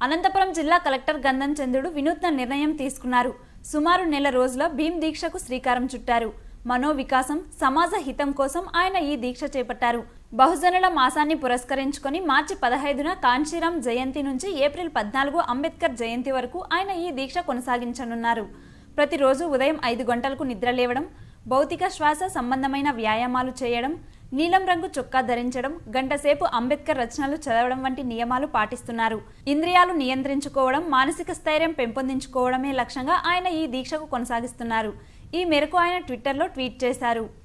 అనంతపురం జిల్లా కలెక్టర్ గంధం చంద్రుడు వినూత్న నిర్ణయం తీసుకున్నారు సుమారు నెల రోజుల భీమ్ దీక్షకు శ్రీకారం చుట్టారు మనో వికాసం సమాజ హితం కోసం ఆయన ఈ దీక్ష చేపట్టారు బహుజనుల మాసాన్ని పురస్కరించుకొని మార్చి పదహైదున కాంశీరాం జయంతి నుంచి ఏప్రిల్ పద్నాలుగు అంబేద్కర్ జయంతి వరకు ఆయన ఈ దీక్ష కొనసాగించనున్నారు ప్రతిరోజు ఉదయం ఐదు గంటలకు నిద్ర లేవడం భౌతిక శ్వాస సంబంధమైన వ్యాయామాలు చేయడం నీలం రంగు చొక్కా ధరించడం గంటసేపు అంబేద్కర్ రచనలు చదవడం వంటి నియమాలు పాటిస్తున్నారు ఇంద్రియాలు నియంత్రించుకోవడం మానసిక స్థైర్యం పెంపొందించుకోవడమే లక్ష్యంగా ఆయన ఈ దీక్షకు కొనసాగిస్తున్నారు ఈ మేరకు ఆయన ట్విట్టర్లో ట్వీట్ చేశారు